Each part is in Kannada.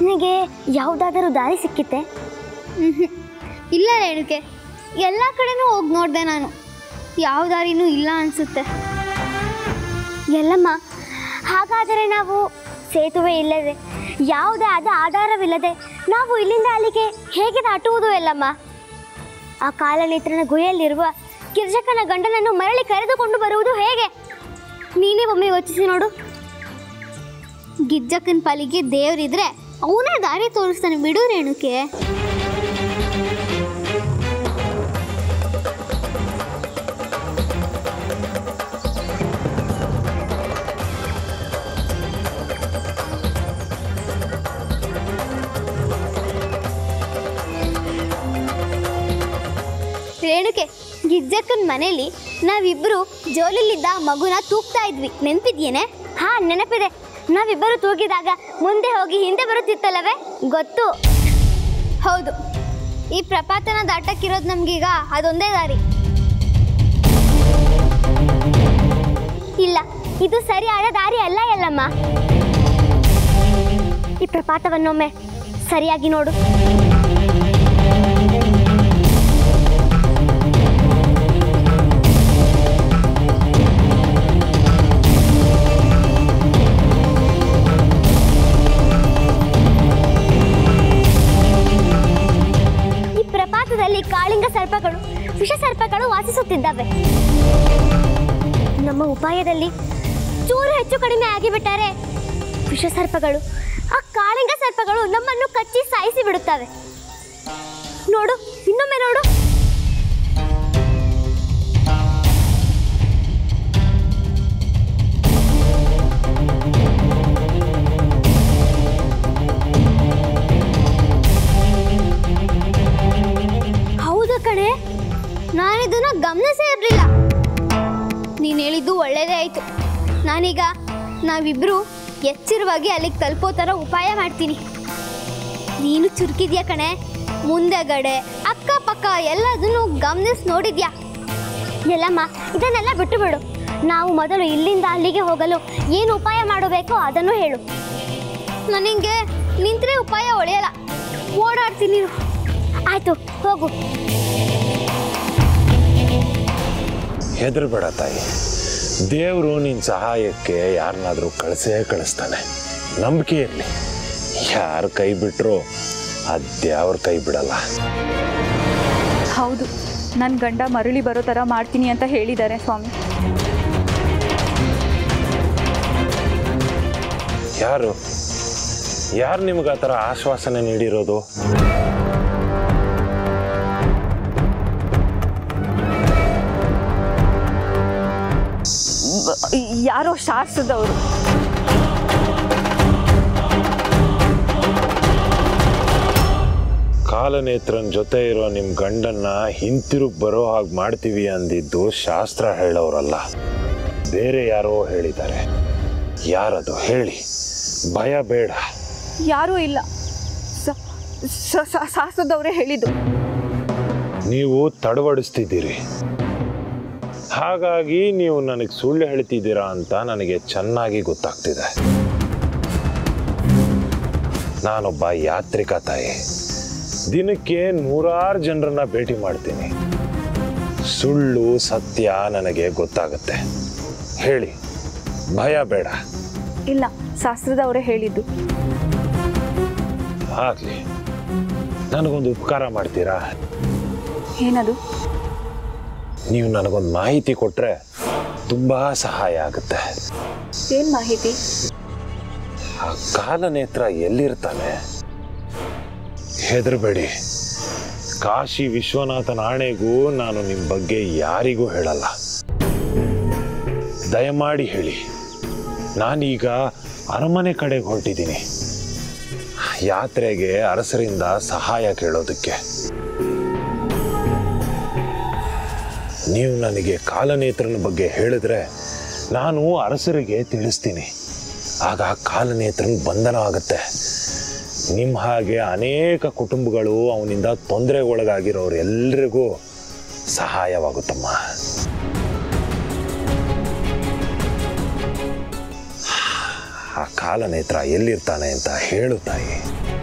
ನಿನಗೆ ಯಾವುದಾದರೂ ದಾರಿ ಸಿಕ್ಕಿತ್ತೆ ಮ್ಹೂ. ಇಲ್ಲ ರೇಣುಕೆ ಎಲ್ಲ ಕಡೆನೂ ಹೋಗಿ ನೋಡಿದೆ ನಾನು ಯಾವ ದಾರಿನೂ ಇಲ್ಲ ಅನಿಸುತ್ತೆ ಎಲ್ಲಮ್ಮ ಹಾಗಾದರೆ ನಾವು ಸೇತುವೆ ಇಲ್ಲದೆ ಯಾವುದೇ ಆದ ಆಧಾರವಿಲ್ಲದೆ ನಾವು ಇಲ್ಲಿಂದ ಅಲ್ಲಿಗೆ ಹೇಗೆ ದಾಟುವುದು ಎಲ್ಲಮ್ಮ ಆ ಕಾಲನೇತ್ರನ ಗುಹೆಯಲ್ಲಿರುವ ಕಿರ್ಜಕನ ಗಂಡನನ್ನು ಮರಳಿ ಕರೆದುಕೊಂಡು ಬರುವುದು ಹೇಗೆ ನೀನೇ ಒಮ್ಮೆ ಯೋಚಿಸಿ ನೋಡು ಗಿಜ್ಜಕ್ಕನ ಪಾಲಿಗೆ ದೇವರಿದ್ರೆ ಅವನೇ ದಾರಿ ತೋರಿಸ್ತಾನೆ ಬಿಡು ರೇಣುಕೆ ರೇಣುಕೆ ಗಿಜ್ಜಕ್ಕನ ಮನೇಲಿ ನಾವಿಬ್ರು ಜೋಲಲ್ಲಿದ್ದ ಮಗುನ ತೂಗ್ತಾ ಇದ್ವಿ ನೆನ್ಪಿದ್ಯೇನೆ ಹಾ ನೆನಪಿದೆ ನಾವಿಬ್ಬರು ತೂಗಿದಾಗ ಮುಂದೆ ಹೋಗಿ ಹಿಂದೆ ಬರುತ್ತಿತ್ತಲ್ಲವೇ ಗೊತ್ತು ಹೌದು ಈ ಪ್ರಪಾತನ ದಾಟಕ್ಕಿರೋದು ನಮ್ಗೀಗ ಅದೊಂದೇ ದಾರಿ ಇಲ್ಲ ಇದು ಸರಿಯಾದ ದಾರಿ ಅಲ್ಲ ಎಲ್ಲಮ್ಮ ಈ ಪ್ರಪಾತವನ್ನೊಮ್ಮೆ ಸರಿಯಾಗಿ ನೋಡು ಈ ಪ್ರಪಾತದಲ್ಲಿ ಕಾಳಿಂಗ ಸರ್ಪಗಳು ವಿಷ ಸರ್ಪಗಳು ವಾಸಿಸುತ್ತಿದ್ದಾವೆ ನಮ್ಮ ಉಪಾಯದಲ್ಲಿ ಚೂರು ಹೆಚ್ಚು ಕಡಿಮೆ ಆಗಿಬಿಟ್ಟರೆ ವಿಷ ಸರ್ಪಗಳು ಆ ಕಾಳಿಂಗ ಸರ್ಪಗಳು ನಮ್ಮನ್ನು ಕಚ್ಚಿ ಸಾಯಿಸಿ ಬಿಡುತ್ತವೆ ನೋಡು ಇನ್ನೊಮ್ಮೆ ನೋಡು ಹೌದು ಕಣೆ ನಾನಿದನ್ನ ಗಮನಿಸೇ ಇರಲಿಲ್ಲ ನೀನು ಹೇಳಿದ್ದು ಒಳ್ಳೇದೇ ಆಯಿತು ನಾನೀಗ ನಾವಿಬ್ಬರು ಎಚ್ಚರವಾಗಿ ಅಲ್ಲಿಗೆ ತಲುಪೋ ಥರ ಉಪಾಯ ಮಾಡ್ತೀನಿ ನೀನು ಚುರುಕಿದ್ಯಾ ಕಣೆ ಮುಂದೆಗಡೆ ಅಕ್ಕಪಕ್ಕ ಎಲ್ಲದನ್ನು ಗಮನಿಸಿ ನೋಡಿದ್ಯಾ ಎಲ್ಲಮ್ಮ ಇದನ್ನೆಲ್ಲ ಬಿಟ್ಟು ಬಿಡು ನಾವು ಮೊದಲು ಇಲ್ಲಿಂದ ಅಲ್ಲಿಗೆ ಹೋಗಲು ಏನು ಉಪಾಯ ಮಾಡಬೇಕೋ ಅದನ್ನು ಹೇಳು ನನಗೆ ನಿಂತರೆ ಉಪಾಯ ಒಳೆಯಲ್ಲ ಓಡಾಡ್ತೀನಿ ಆಯ್ತು ಹೋಗು ಹೆದರ್ಬೇಡ ತಾಯಿ ದೇವರು ನಿನ್ನ ಸಹಾಯಕ್ಕೆ ಯಾರನ್ನಾದರೂ ಕಳಿಸೇ ಕಳಿಸ್ತಾನೆ ನಂಬಿಕೆ ಇರಲಿ ಯಾರು ಕೈ ಬಿಟ್ಟರು ಅದ್ಯಾವ್ರ ಕೈ ಬಿಡಲ್ಲ ಹೌದು ನನ್ನ ಗಂಡ ಮರಳಿ ಬರೋ ಥರ ಮಾಡ್ತೀನಿ ಅಂತ ಹೇಳಿದ್ದಾರೆ ಸ್ವಾಮಿ ಯಾರು ಯಾರು ನಿಮ್ಗೆ ಆ ಥರ ಆಶ್ವಾಸನೆ ನೀಡಿರೋದು ಯಾರೋ ಶಾಸ್ತ್ರದವರು ಕಾಲನೇತ್ರನ್ ಜೊತೆ ಇರೋ ನಿಮ್ಮ ಗಂಡನ್ನ ಹಿಂತಿರುಗಿ ಬರೋ ಹಾಗೆ ಮಾಡ್ತೀವಿ ಅಂದಿದ್ದು ಶಾಸ್ತ್ರ ಹೇಳೋರಲ್ಲ ಬೇರೆ ಯಾರೋ ಹೇಳಿದ್ದಾರೆ ಯಾರದು ಹೇಳಿ ಭಯ ಬೇಡ ಯಾರೂ ಇಲ್ಲ ಸ- ಸ- ಸ- ಶಾಸ್ತ್ರದವರೇ ಹೇಳಿದ್ದು ನೀವು ತಡವಡಿಸ್ತಿದ್ದೀರಿ ಹಾಗಾಗಿ ನೀವು ನನಗೆ ಸುಳ್ಳು ಹೇಳ್ತಿದ್ದೀರಾ ಅಂತ ನನಗೆ ಚೆನ್ನಾಗಿ ಗೊತ್ತಾಗ್ತಿದೆ ನಾನೊಬ್ಬ ಯಾತ್ರಿಕ ತಾಯಿ ದಿನಕ್ಕೆ ನೂರಾರು ಜನರನ್ನ ಭೇಟಿ ಮಾಡ್ತೀನಿ ಸುಳ್ಳು ಸತ್ಯ ನನಗೆ ಗೊತ್ತಾಗುತ್ತೆ ಹೇಳಿ ಭಯ ಬೇಡ ಇಲ್ಲ ಶಾಸ್ತ್ರದವರೇ ಹೇಳಿದ್ದು ಆಗ್ಲಿ ನನಗೊಂದು ಉಪಕಾರ ಮಾಡ್ತೀರಾ ಏನದು ನೀವು ನನಗೊಂದು ಮಾಹಿತಿ ಕೊಟ್ರೆ ತುಂಬಾ ಸಹಾಯ ಆಗುತ್ತೆ ಏನು ಮಾಹಿತಿ ಆ ಕಾಲನೇತ್ರ ಎಲ್ಲಿರ್ತಾನೆ ಹೆದರಬೇಡಿ ಕಾಶಿ ವಿಶ್ವನಾಥನ ಆಣೆಗೂ ನಾನು ನಿಮ್ಮ ಬಗ್ಗೆ ಯಾರಿಗೂ ಹೇಳಲ್ಲ ದಯಮಾಡಿ ಹೇಳಿ ನಾನೀಗ ಅರಮನೆ ಕಡೆಗೆ ಹೊರಟಿದ್ದೀನಿ ಯಾತ್ರೆಗೆ ಅರಸರಿಂದ ಸಹಾಯ ಕೇಳೋದಕ್ಕೆ ನೀವು ನನಗೆ ಕಾಲನೇತ್ರನ ಬಗ್ಗೆ ಹೇಳಿದ್ರೆ ನಾನು ಅರಸರಿಗೆ ತಿಳಿಸ್ತೀನಿ ಆಗ ಕಾಲನೇತ್ರನ ಬಂಧನ ಆಗುತ್ತೆ ನಿಮ್ಮ ಹಾಗೆ ಅನೇಕ ಕುಟುಂಬಗಳು ಅವನಿಂದ ತೊಂದರೆಗೊಳಗಾಗಿರೋರು ಎಲ್ರಿಗೂ ಸಹಾಯವಾಗುತ್ತಮ್ಮ ಆ ಕಾಲನೇತ್ರ ಎಲ್ಲಿರ್ತಾನೆ ಅಂತ ಹೇಳು ತಾಯಿ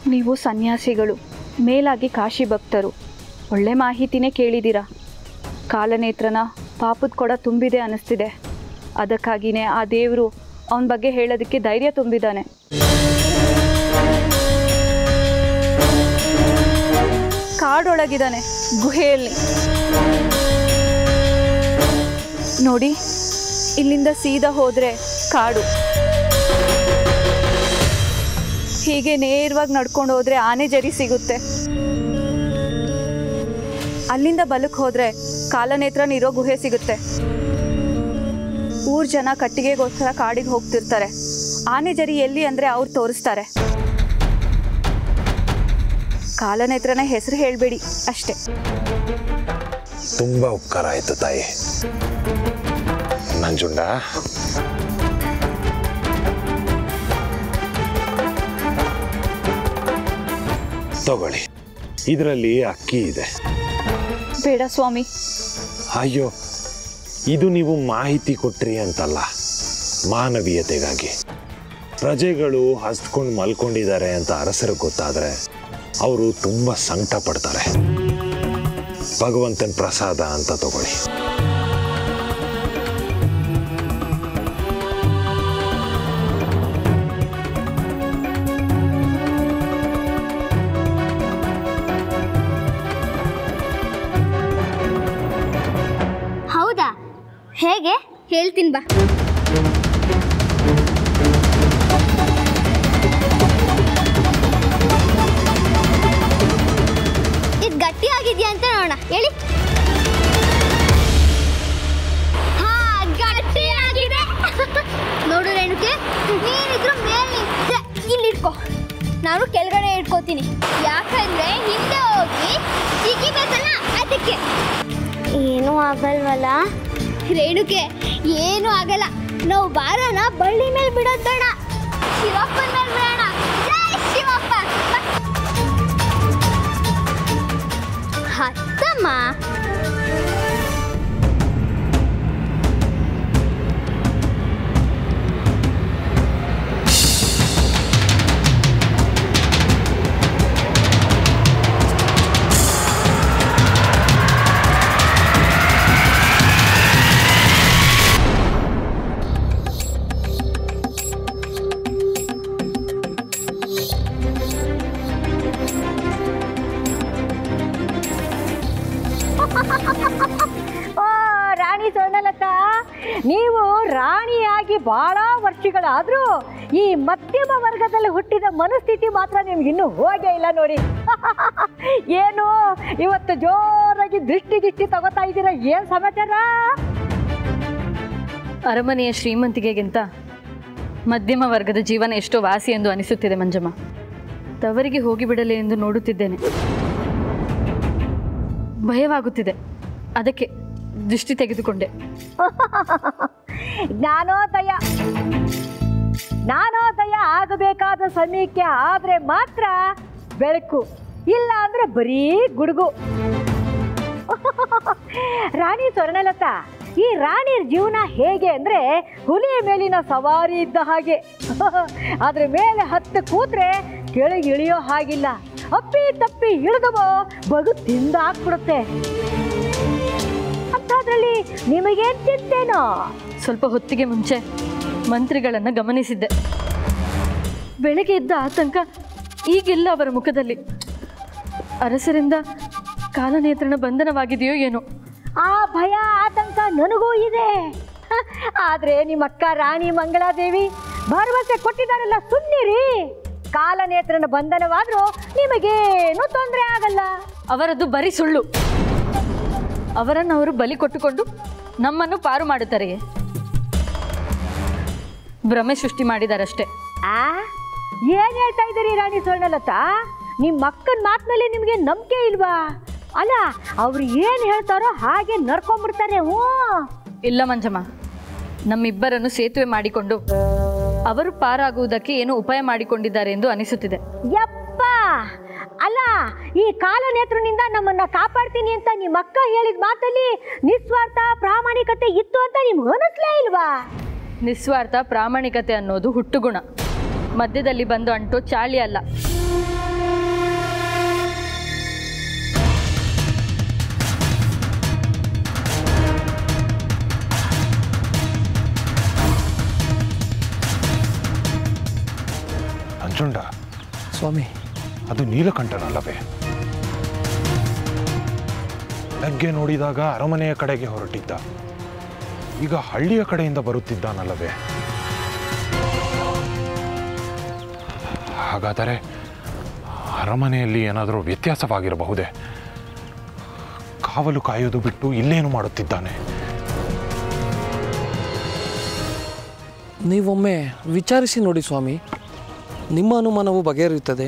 ನೀವು ಸನ್ಯಾಸಿಗಳು ಮೇಲಾಗಿ ಕಾಶಿ ಭಕ್ತರು ಒಳ್ಳೆ ಮಾಹಿತಿನೇ ಕೇಳಿದ್ದೀರಾ ಕಾಲನೇತ್ರನ ಪಾಪದ ಕೊಡ ತುಂಬಿದೆ ಅನ್ನಿಸ್ತಿದೆ ಅದಕ್ಕಾಗಿಯೇ ಆ ದೇವರು ಅವನ ಬಗ್ಗೆ ಹೇಳೋದಕ್ಕೆ ಧೈರ್ಯ ತುಂಬಿದ್ದಾನೆ ಕಾಡೊಳಗಿದ್ದಾನೆ ಗುಹೆಯಲ್ಲಿ ನೋಡಿ ಇಲ್ಲಿಂದ ಸೀದಾ ಹೋದರೆ ಕಾಡು ಹೀಗೆ ನೇರವಾಗಿ ನಡ್ಕೊಂಡು ಹೋದ್ರೆ ಆನೆ ಜರಿ ಸಿಗುತ್ತೆ ಅಲ್ಲಿಂದ ಬಲಕ್ಕೆ ಹೋದ್ರೆ ಕಾಲನೇತ್ರನ ಇರೋ ಗುಹೆ ಸಿಗುತ್ತೆ ಊರ್ ಜನ ಕಟ್ಟಿಗೆಗೋಸ್ಕರ ಕಾಡಿಗೆ ಹೋಗ್ತಿರ್ತಾರೆ ಆನೆ ಜರಿ ಎಲ್ಲಿ ಅಂದ್ರೆ ಅವ್ರು ತೋರಿಸ್ತಾರೆ ಕಾಲನೇತ್ರನ ಹೆಸರು ಹೇಳಬೇಡಿ ಅಷ್ಟೇ ತುಂಬಾ ಉಪಕಾರ ಆಯ್ತು ತಾಯಿ ನಂಜುಂಡ ತಗೊಳ್ಳಿ ಇದರಲ್ಲಿ ಅಕ್ಕಿ ಇದೆ ಬೇಡ ಸ್ವಾಮಿ ಅಯ್ಯೋ ಇದು ನೀವು ಮಾಹಿತಿ ಕೊಟ್ರಿ ಅಂತಲ್ಲ ಮಾನವೀಯತೆಗಾಗಿ ಪ್ರಜೆಗಳು ಹಸ್ಕೊಂಡು ಮಲ್ಕೊಂಡಿದ್ದಾರೆ ಅಂತ ಅರಸರಿಗೆ ಗೊತ್ತಾದ್ರೆ ಅವರು ತುಂಬ ಸಂಕಟ ಪಡ್ತಾರೆ ಭಗವಂತನ ಪ್ರಸಾದ ಅಂತ ತಗೊಳ್ಳಿ ಹೌದಾ ಹೇಗೆ ಹೇಳ್ತೀನಿ ಬಾ ಇದು ಗಟ್ಟಿಯಾಗಿದ್ಯಾ ಅಂತ ನೋಡೋಣ ಹೇಳಿ ಹಾ ಗಟ್ಟಿಯಾಗಿದೆ ನೋಡು ರೇಣುಕೆ ನೀನಿದ್ರು ಮೇಲೆ ನಿಂತ್ರೆ ಇಲ್ಲಿ ಇಟ್ಕೋ ನಾನು ಕೆಳಗಡೆ ಇಟ್ಕೋತೀನಿ ಯಾಕಂದ್ರೆ ಹಿಂದೆ ಹೋಗಿ ಸಿಗಿಬೇಕಲ್ಲ ಅದಕ್ಕೆ ಏನೂ ಆಗಲ್ವಲ್ಲ ರೇಣುಕೆ ಏನು ಆಗಲ್ಲ ನಾವು ಬಾರನ ಬಳ್ಳಿ ಮೇಲೆ ಬಿಡೋದ್ ಬೇಡ ಶಿವಪ್ಪನ ಮೇಲೆ ಬಿಡೋಣ ಜೈ ಶಿವಪ್ಪ ಹತ್ತಮ್ಮ ಓ ರಾಣಿ ಸ್ವರ್ಣಲತಾ ನೀವು ರಾಣಿಯಾಗಿ ಬಹಳ ವರ್ಷಗಳಾದರೂ ಈ ಮಧ್ಯಮ ವರ್ಗದಲ್ಲಿ ಹುಟ್ಟಿದ ಮನಸ್ಥಿತಿ ಮಾತ್ರ ನಿಮ್ಗೆ ಇನ್ನೂ ಹೋಗೇ ಇಲ್ಲ ನೋಡಿ ಏನು ಇವತ್ತು ಜೋರಾಗಿ ದೃಷ್ಟಿ ಗಿಷ್ಟಿ ತಗೋತಾ ಇದ್ದೀರಾ ಏನು ಸಮಾಚಾರ ಅರಮನೆಯ ಶ್ರೀಮಂತಿಗೆಗಿಂತ ಮಧ್ಯಮ ವರ್ಗದ ಜೀವನ ಎಷ್ಟೋ ವಾಸಿ ಎಂದು ಅನಿಸುತ್ತಿದೆ ಮಂಜಮ್ಮ ತವರಿಗೆ ಹೋಗಿಬಿಡಲಿ ಎಂದು ನೋಡುತ್ತಿದ್ದೇನೆ ಭಯವಾಗುತ್ತಿದೆ ಅದಕ್ಕೆ ದೃಷ್ಟಿ ತೆಗೆದುಕೊಂಡೆ ಜ್ಞಾನೋದಯ ಜ್ಞಾನೋದಯ ಆಗಬೇಕಾದ ಸಮಯಕ್ಕೆ ಆದರೆ ಮಾತ್ರ ಬೆಳಕು ಇಲ್ಲ ಅಂದ್ರೆ ಬರೀ ಗುಡುಗು ರಾಣಿ ಸ್ವರ್ಣಲತಾ ಈ ರಾಣಿಯ ಜೀವನ ಹೇಗೆ ಅಂದ್ರೆ ಹುಲಿಯ ಮೇಲಿನ ಸವಾರಿ ಇದ್ದ ಹಾಗೆ ಅದ್ರ ಮೇಲೆ ಹತ್ತು ಕೂತ್ರೆ ಕೆಳಗೆ ಇಳಿಯೋ ಹಾಗಿಲ್ಲ ಅಪ್ಪಿ ತಪ್ಪಿ ಇಳಿದವೋ ಬಗು ತಿಂದ ಹಾಕ್ಬಿಡುತ್ತೆ ಅಂಥದ್ರಲ್ಲಿ ನಿಮಗೇನ್ ಚಿಂತೆನೋ ಸ್ವಲ್ಪ ಹೊತ್ತಿಗೆ ಮುಂಚೆ ಮಂತ್ರಿಗಳನ್ನು ಗಮನಿಸಿದ್ದೆ ಬೆಳಗ್ಗೆ ಇದ್ದ ಆತಂಕ ಈಗೆಲ್ಲ ಅವರ ಮುಖದಲ್ಲಿ ಅರಸರಿಂದ ಕಾಲನೇತ್ರಣ ಬಂಧನವಾಗಿದೆಯೋ ಏನೋ ಆ ಭಯ ಆತಂಕ ನನಗೂ ಇದೆ ಆದ್ರೆ ನಿಮ್ಮ ಅಕ್ಕ ರಾಣಿ ಮಂಗಳಾದೇವಿ ಭರವಸೆ ಕೊಟ್ಟಿದ್ದಾರಲ್ಲ ಸುಮ್ಮನಿರಿ ಕಾಲನೇತ್ರನ ಬಂಧನವಾದ್ರೂ ನಿಮಗೇನು ತೊಂದರೆ ಆಗಲ್ಲ ಅವರದ್ದು ಬರೀ ಸುಳ್ಳು ಅವರನ್ನು ಅವರು ಬಲಿ ಕೊಟ್ಟುಕೊಂಡು ನಮ್ಮನ್ನು ಪಾರು ಮಾಡುತ್ತಾರೆಯೇ ಭ್ರಮೆ ಸೃಷ್ಟಿ ಮಾಡಿದಾರಷ್ಟೇ ಆ ಏನ್ ಹೇಳ್ತಾ ಇದ್ದೀರಿ ರಾಣಿ ಸ್ವರ್ಣಲತಾ ನಿಮ್ಮ ಅಕ್ಕನ ಮಾತಿನಲ್ಲಿ ನಿಮಗೆ ನಂಬಿಕೆ ಇಲ್ವಾ ಅಲ್ಲ ಅವ್ರು ಏನ್ ಹೇಳ್ತಾರೋ ಹಾಗೆ ನಡ್ಕೊಂಡ್ಬಿಡ್ತಾರೆ ಹ್ಞೂ ಇಲ್ಲ ಮಂಜಮ್ಮ ನಮ್ಮಿಬ್ಬರನ್ನು ಸೇತುವೆ ಮಾಡಿಕೊಂಡು ಅವರು ಪಾರಾಗುವುದಕ್ಕೆ ಏನು ಉಪಾಯ ಮಾಡಿಕೊಂಡಿದ್ದಾರೆ ಎಂದು ಅನಿಸುತ್ತಿದೆ ಯಪ್ಪ ಅಲ್ಲ ಈ ಕಾಲನೇತ್ರನಿಂದ ನಮ್ಮನ್ನ ಕಾಪಾಡ್ತೀನಿ ಅಂತ ನಿಮ್ಮ ಅಕ್ಕ ಹೇಳಿದ ಮಾತಲ್ಲಿ ನಿಸ್ವಾರ್ಥ ಪ್ರಾಮಾಣಿಕತೆ ಇತ್ತು ಅಂತ ನಿಮ್ಗೆ ಅನಿಸ್ಲೇ ಇಲ್ವಾ ನಿಸ್ವಾರ್ಥ ಪ್ರಾಮಾಣಿಕತೆ ಅನ್ನೋದು ಹುಟ್ಟುಗುಣ ಮಧ್ಯದಲ್ಲಿ ಬಂದು ಅಂಟೋ ಚಾಳಿ ಅಲ್ಲ ಸ್ವಾಮಿ ಅದು ನೀಲಕಂಠನಲ್ಲವೇ ಬೆಳಗ್ಗೆ ನೋಡಿದಾಗ ಅರಮನೆಯ ಕಡೆಗೆ ಹೊರಟಿದ್ದ ಈಗ ಹಳ್ಳಿಯ ಕಡೆಯಿಂದ ಬರುತ್ತಿದ್ದಾನಲ್ಲವೇ ಹಾಗಾದರೆ ಅರಮನೆಯಲ್ಲಿ ಏನಾದರೂ ವ್ಯತ್ಯಾಸವಾಗಿರಬಹುದೇ ಕಾವಲು ಕಾಯೋದು ಬಿಟ್ಟು ಇಲ್ಲೇನು ಮಾಡುತ್ತಿದ್ದಾನೆ ನೀವೊಮ್ಮೆ ವಿಚಾರಿಸಿ ನೋಡಿ ಸ್ವಾಮಿ ನಿಮ್ಮ ಅನುಮಾನವು ಬಗೆಹರಿಯುತ್ತದೆ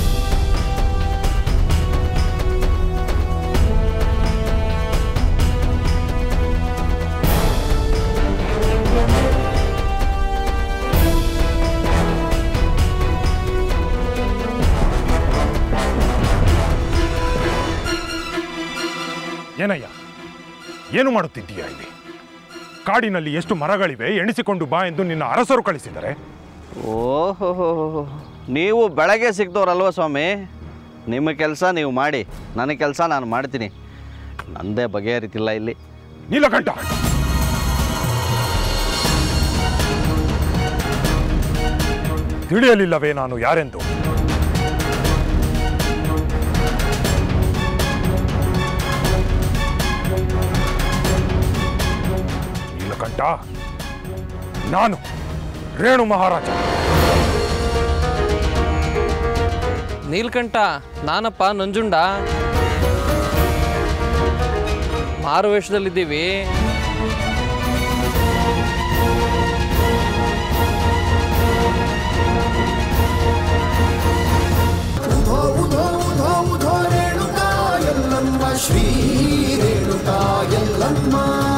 ಏನಯ್ಯ ಏನು ಮಾಡುತ್ತಿದ್ದೀಯಾ ಇಲ್ಲಿ ಕಾಡಿನಲ್ಲಿ ಎಷ್ಟು ಮರಗಳಿವೆ ಎಣಿಸಿಕೊಂಡು ಬಾ ಎಂದು ನಿನ್ನ ಅರಸರು ಕಳಿಸಿದರೆ ಓಹೋ ನೀವು ಬೆಳಗ್ಗೆ ಸಿಗ್ದವ್ರಲ್ವ ಸ್ವಾಮಿ ನಿಮ್ಮ ಕೆಲಸ ನೀವು ಮಾಡಿ ನನ್ನ ಕೆಲಸ ನಾನು ಮಾಡ್ತೀನಿ ನಂದೇ ಬಗೆಹರಿತಿಲ್ಲ ಇಲ್ಲಿ ನೀಲಕಂಠ ತಿಳಿಯಲಿಲ್ಲವೇ ನಾನು ಯಾರೆಂದು ನೀಲಕಂಠ ನಾನು ರೇಣು ಮಹಾರಾಜ ನೀಲ್ಕಂಠ ನಾನಪ್ಪ ನಂಜುಂಡ ಮಾರುವೇಷದಲ್ಲಿದ್ದೀವಿ ಉಧೋ ಉಧೋ ಉಧೋ ಉಧೋ ರೇಣುಕಾ ಎಲ್ಲಮ್ಮ ಶ್ರೀ ರೇಣುಕಾ ಎಲ್ಲಮ್ಮ